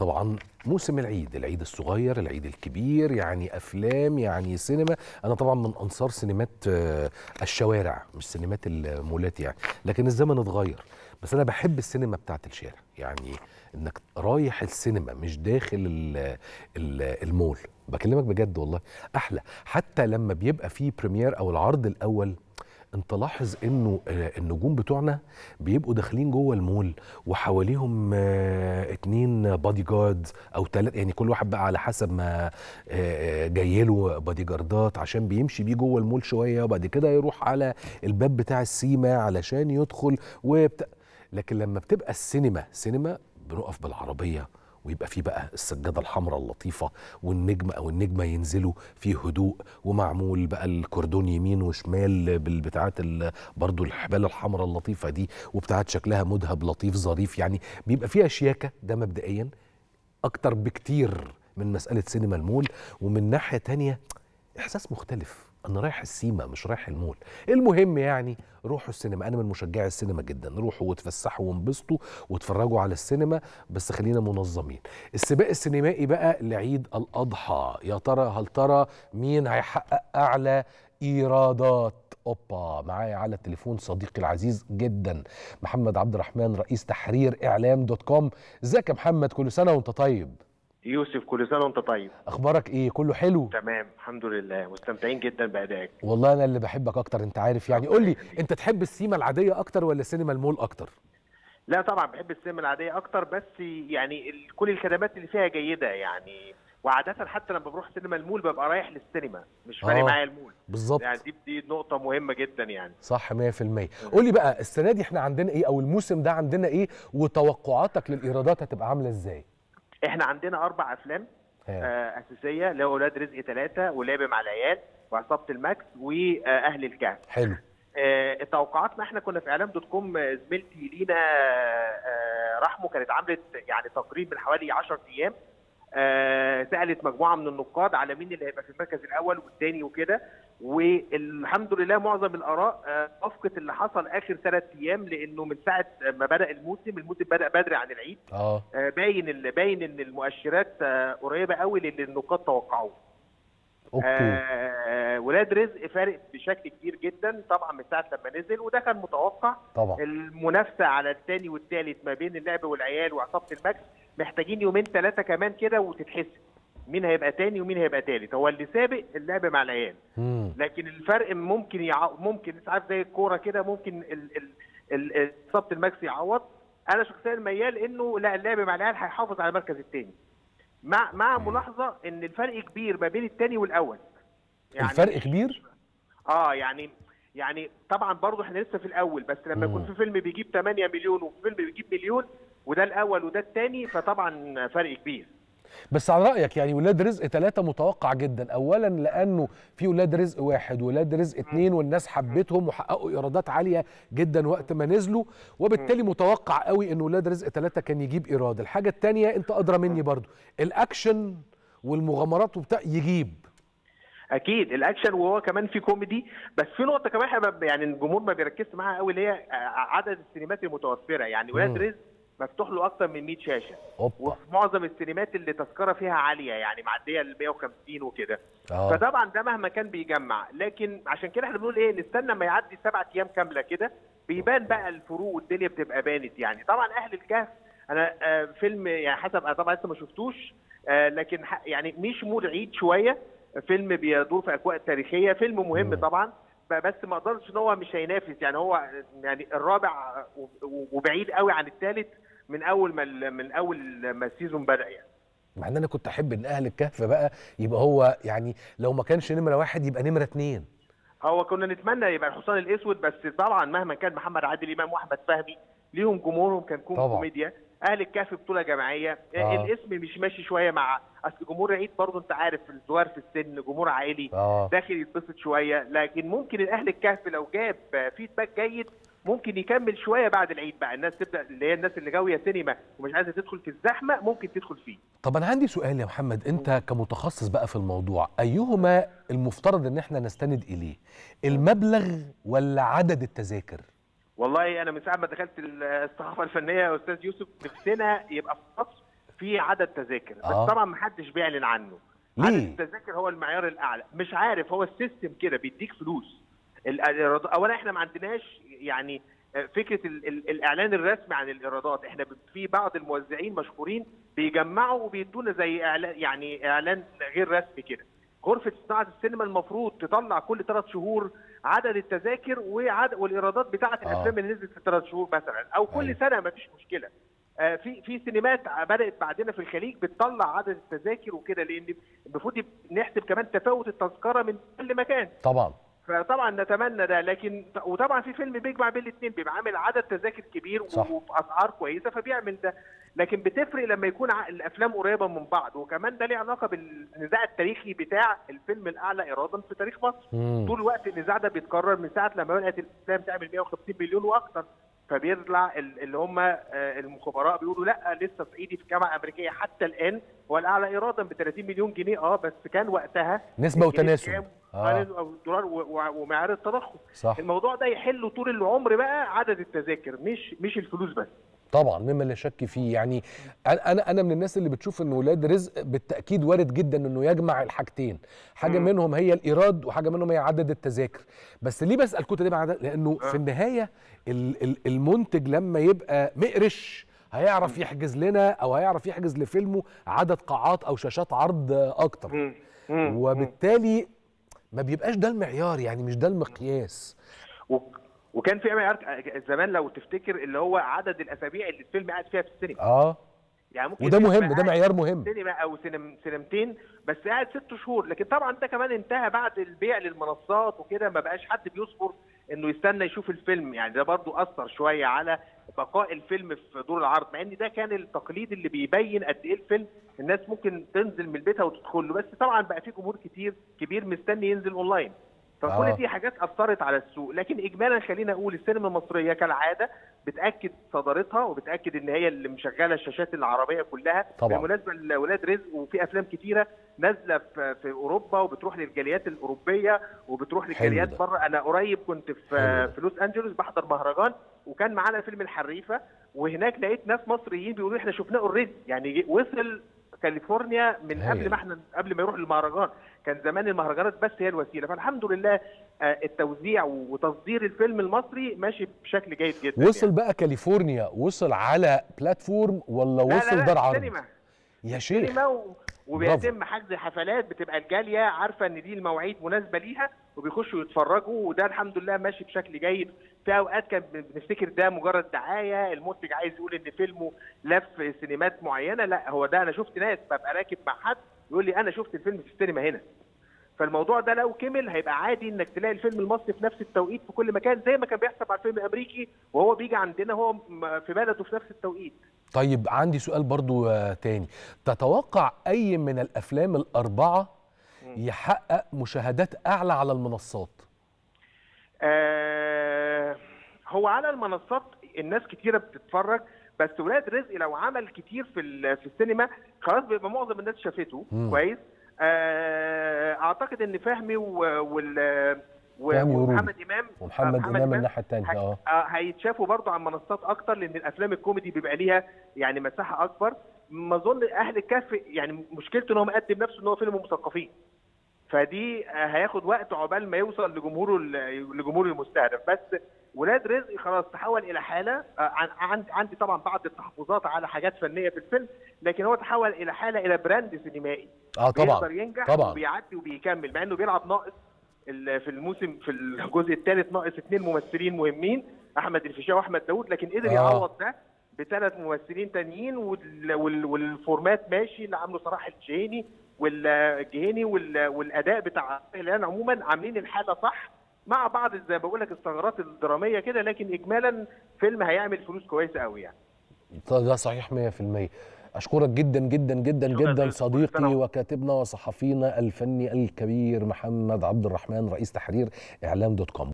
طبعا موسم العيد العيد الصغير العيد الكبير يعني افلام يعني سينما انا طبعا من انصار سينمات آه، الشوارع مش سينمات المولات يعني لكن الزمن اتغير بس انا بحب السينما بتاعت الشارع يعني انك رايح السينما مش داخل ال ال المول بكلمك بجد والله احلى حتى لما بيبقى فيه بريمير او العرض الاول انت لاحظ انه آه، النجوم بتوعنا بيبقوا داخلين جوه المول وحواليهم آه، اتنين بادي جاردز او تلاتة يعني كل واحد بقى على حسب ما آه، جاي له بادي جاردات عشان بيمشي بيه جوه المول شويه وبعد كده يروح على الباب بتاع السيما علشان يدخل وبت... لكن لما بتبقى السينما سينما بنقف بالعربيه ويبقى في بقى السجاده الحمراء اللطيفه والنجم او النجمه ينزلوا في هدوء ومعمول بقى الكوردون يمين وشمال بالبتاعات ال- برضو الحبال الحمراء اللطيفه دي وبتاعات شكلها مذهب لطيف ظريف يعني بيبقى فيها شياكه ده مبدئيا اكتر بكتير من مساله سينما المول ومن ناحيه تانية احساس مختلف انا رايح السيما مش رايح المول المهم يعني روحوا السينما انا من مشجعي السينما جدا روحوا وتفسحوا وانبسطوا واتفرجوا على السينما بس خلينا منظمين السباق السينمائي بقى لعيد الاضحى يا ترى هل ترى مين هيحقق اعلى ايرادات اوبا معايا على التليفون صديقي العزيز جدا محمد عبد الرحمن رئيس تحرير اعلام دوت كوم ازيك يا محمد كل سنه وانت طيب يوسف كل سنه وانت طيب اخبارك ايه كله حلو تمام الحمد لله مستمتعين جدا بادائك والله انا اللي بحبك اكتر انت عارف يعني قول لي انت تحب السيما العاديه اكتر ولا سينما المول اكتر لا طبعا بحب السينما العاديه اكتر بس يعني ال- كل الخدمات اللي فيها جيده يعني وعاده حتى لما بروح سينما المول ببقى رايح للسينما مش فارق آه. معايا المول بالظبط يعني دي دي نقطه مهمه جدا يعني صح 100% قول لي بقى السنه دي احنا عندنا ايه او الموسم ده عندنا ايه وتوقعاتك للايرادات هتبقى عامله ازاي احنا عندنا اربع افلام ها. آه اساسيه اللي هو اولاد رزق ثلاثه ولعب مع العيال وعصابه الماكس واهل الكهف حلو آه، توقعاتنا احنا كنا في اعلام دوت كوم آه، زميلتي لينا آه، رحمه كانت عملت يعني تقرير من حوالي 10 ايام آه، سالت مجموعه من النقاد على مين اللي هيبقى في المركز الاول والثاني وكده والحمد لله معظم الاراء آه، وافقت اللي حصل اخر ثلاث ايام لانه من ساعه ما بدا الموسم الموسم بدا بدري عن العيد اه آه، باين ال- باين ان المؤشرات آه، قريبه قوي للي النقاد توقعوه اوكي آه ولاد رزق فارق بشكل كبير جدا طبعا من ساعه لما نزل وده كان متوقع طبعا المنافسه على الثاني والثالث ما بين اللعب والعيال وعصابه الماكس محتاجين يومين ثلاثه كمان كده وتتحسب مين هيبقى تاني ومين هيبقى تالت هو اللي سابق اللعب مع العيال مم. لكن الفرق ممكن يع... ممكن انت عارف زي الكوره كده ممكن ال... ال... ال... ال- عصابه الماكس يعوض انا شخصيا ميال انه لا اللعب مع العيال هيحافظ على المركز الثاني مع مع ملاحظه ان الفرق كبير ما بين الثاني والاول الفرق كبير اه يعني يعني طبعا برضه احنا لسه في الاول بس لما يكون مم. في فيلم بيجيب 8 مليون وفي فيلم بيجيب مليون وده الاول وده الثاني فطبعا فرق كبير بس على رايك يعني ولاد رزق ثلاثة متوقع جدا اولا لانه في ولاد رزق واحد ولاد رزق اتنين والناس حبتهم وحققوا ايرادات عاليه جدا وقت ما نزلوا وبالتالي متوقع قوي ان ولاد رزق ثلاثة كان يجيب ايراد الحاجه الثانيه انت ادرى مني برضو الاكشن والمغامرات وبتاع يجيب اكيد الاكشن وهو كمان في كوميدي بس في نقطه كمان احنا ما- يعني الجمهور ما بيركزش معاها قوي اللي هي آه، عدد السينمات المتوفره يعني ولاد مم. رزق مفتوح له اكتر من 100 شاشه اوبا وفي معظم السينمات اللي تذكره فيها عاليه يعني معديه ال 150 وكده اه فطبعا ده مهما كان بيجمع لكن عشان كده احنا بنقول ايه نستنى ما يعدي سبعة ايام كامله كده بيبان بقى الفروق والدنيا بتبقى بانت يعني طبعا اهل الكهف انا آه فيلم يعني حسب أنا طبعا لسه ما شفتوش آه لكن ح- يعني مش مود عيد شويه فيلم بيدور في اجواء تاريخيه فيلم مهم مم. طبعا ب- بس ما اقدرش ان هو مش هينافس يعني هو يعني الرابع و- و- وبعيد قوي عن الثالث من اول ما ال- من اول ما السيزون بدا يعني مع ان انا كنت احب ان اهل الكهف بقى يبقى هو يعني لو ما كانش نمره واحد يبقى نمره اتنين هو كنا نتمنى يبقى الحصان الاسود بس طبعا مهما كان محمد عادل امام واحمد فهمي ليهم جمهورهم كان كون طبعا. كوميديا اهل الكهف بطوله جماعيه آه. الاسم مش ماشي شويه مع اصل جمهور العيد برضه انت عارف الصغار في السن جمهور عائلي اه داخل يتبسط شويه لكن ممكن الاهل الكهف لو جاب فيدباك جيد ممكن يكمل شويه بعد العيد بقى الناس تبدا اللي هي الناس اللي جاويه سينما ومش عايزه تدخل في الزحمه ممكن تدخل فيه طب انا عندي سؤال يا محمد انت كمتخصص بقى في الموضوع ايهما المفترض ان احنا نستند اليه المبلغ ولا عدد التذاكر والله انا من ساعه ما دخلت الصحافه الفنيه يا استاذ يوسف نفسنا يبقى في مصر في عدد تذاكر بس آه. طبعا ما حدش بيعلن عنه عدد ليه؟ التذاكر هو المعيار الاعلى مش عارف هو السيستم كده بيديك فلوس ال- الإيراد- اولا احنا ما عندناش يعني آه، فكره ال ال الاعلان الرسمي عن الايرادات احنا ب- في بعض الموزعين مشهورين بيجمعوا وبيدونا زي اعلان يعني اعلان غير رسمي كده غرفه صناعه السينما المفروض تطلع كل ثلاث شهور عدد التذاكر وعدد والايرادات بتاعه آه. الافلام اللي نزلت في ثلاث شهور مثلا او كل أيوة. سنه ما فيش مشكله آه، في في سينمات بدات بعدنا في الخليج بتطلع عدد التذاكر وكده لان المفروض يب- نحسب كمان تفاوت التذكره من كل مكان طبعا فطبعا نتمنى ده لكن وطبعا في فيلم بيجمع بين الاثنين بيبقى عامل عدد تذاكر كبير صح. وفي اسعار كويسه فبيعمل ده لكن بتفرق لما يكون ع- الافلام قريبه من بعض وكمان ده ليه علاقه بالنزاع التاريخي بتاع الفيلم الاعلى ايرادا في تاريخ مصر مم. طول الوقت النزاع ده بيتكرر من ساعه لما بدات الافلام تعمل 150 مليون واكثر فبيطلع ال- اللي هم آه، المخبراء بيقولوا لا لسه صعيدي في جامعه امريكيه حتى الان هو الاعلى ايرادا ب 30 مليون جنيه اه بس كان وقتها نسبة الجنيه وتناسب. كام؟ آه. آه. او الدولار و- و- ومعيار التضخم صح الموضوع ده يحله طول العمر بقى عدد التذاكر مش مش الفلوس بس طبعا مما لا شك فيه يعني انا انا انا من الناس اللي بتشوف ان ولاد رزق بالتاكيد وارد جدا انه يجمع الحاجتين حاجه مم. منهم هي الايراد وحاجه منهم هي عدد التذاكر بس ليه بسال كنت ده عدد لانه آه. في النهايه ال- ال- المنتج لما يبقى مقرش هيعرف يحجز لنا او هيعرف يحجز لفيلمه عدد قاعات او شاشات عرض اكتر مم. مم. وبالتالي ما بيبقاش ده المعيار يعني مش ده المقياس و- وكان في معيار زمان لو تفتكر اللي هو عدد الاسابيع اللي الفيلم قاعد فيها في السينما اه يعني ممكن وده فيلم مهم ده قاعد معيار مهم سينما او سينم سينمتين بس قاعد ست شهور لكن طبعا ده كمان انتهى بعد البيع للمنصات وكده ما بقاش حد بيصبر انه يستنى يشوف الفيلم يعني ده برضو اثر شويه على بقاء الفيلم في دور العرض مع ان ده كان التقليد اللي بيبين قد ايه الفيلم الناس ممكن تنزل من بيتها وتدخل له بس طبعا بقى في جمهور كتير كبير مستني ينزل اونلاين فكل آه. دي حاجات اثرت على السوق لكن اجمالا خلينا اقول السينما المصريه كالعاده بتاكد صدارتها وبتاكد ان هي اللي مشغله الشاشات العربيه كلها طبعاً. بالمناسبه لولاد رزق وفي افلام كتيره نازله في, في اوروبا وبتروح للجاليات الاوروبيه وبتروح حلو للجاليات ده. بره انا قريب كنت حلو في ده. في لوس انجلوس بحضر مهرجان وكان معانا فيلم الحريفه وهناك لقيت ناس مصريين بيقولوا احنا شفناه اوريدي يعني جي- وصل كاليفورنيا من هايل. قبل ما احنا قبل ما يروح المهرجان كان زمان المهرجانات بس هي الوسيله فالحمد لله آه، التوزيع وتصدير الفيلم المصري ماشي بشكل جيد جدا وصل بقى كاليفورنيا وصل على بلاتفورم ولا لا وصل لا لا دار عرض سينما يا شيخ سينما و... وبيتم حجز حفلات بتبقى الجاليه عارفه ان دي المواعيد مناسبه ليها وبيخشوا يتفرجوا وده الحمد لله ماشي بشكل جيد في اوقات كان بنفتكر ده مجرد دعايه المنتج عايز يقول ان فيلمه لف سينمات معينه لا هو ده انا شفت ناس ببقى راكب مع حد يقول لي انا شفت الفيلم في السينما هنا فالموضوع ده لو كمل هيبقى عادي انك تلاقي الفيلم المصري في نفس التوقيت في كل مكان زي ما كان بيحصل مع الفيلم الامريكي وهو بيجي عندنا هو م- في بلده في نفس التوقيت طيب عندي سؤال برضو آه، تاني تتوقع اي من الافلام الاربعه يحقق مشاهدات اعلى على المنصات آه هو على المنصات الناس كتيره بتتفرج بس ولاد رزق لو عمل كتير في ال- في السينما خلاص بيبقى معظم الناس شافته مم. كويس آه اعتقد ان فهمي و- وال و- فهمي ورودي. ومحمد امام ومحمد آه، امام الناحيه الثانيه هي- اه آه، هيتشافوا برضه على المنصات اكتر لان الافلام الكوميدي بيبقى ليها يعني مساحه اكبر ما اظن اهل الكهف يعني مشكلته ان هو مقدم نفسه ان هو فيلم مثقفين فدي آه، هياخد وقت عقبال ما يوصل لجمهوره ال- لجمهور المستهدف بس ولاد رزق خلاص تحول الى حاله آه، عن- عن- عندي طبعا بعض التحفظات على حاجات فنيه في الفيلم لكن هو تحول الى حاله الى براند سينمائي اه بيقدر طبعا ينجح طبعا. وبيعدي وبيكمل مع انه بيلعب ناقص ال- في الموسم في الجزء الثالث ناقص اثنين ممثلين مهمين احمد الفيشاوي واحمد داوود لكن قدر آه. يعوض ده بثلاث ممثلين تانيين وال- وال- والفورمات ماشي اللي عامله صلاح الجهيني والجهيني وال- والاداء بتاع الان عموما عاملين الحاله صح مع بعض زي ما بقول لك الثغرات الدراميه كده لكن اجمالا فيلم هيعمل فلوس كويسه قوي يعني ده صحيح 100% اشكرك جدا جدا جدا شكراً جدا جداً. كل صديقي سنة وكاتبنا وصحفينا الفني الكبير محمد عبد الرحمن رئيس تحرير اعلام دوت كوم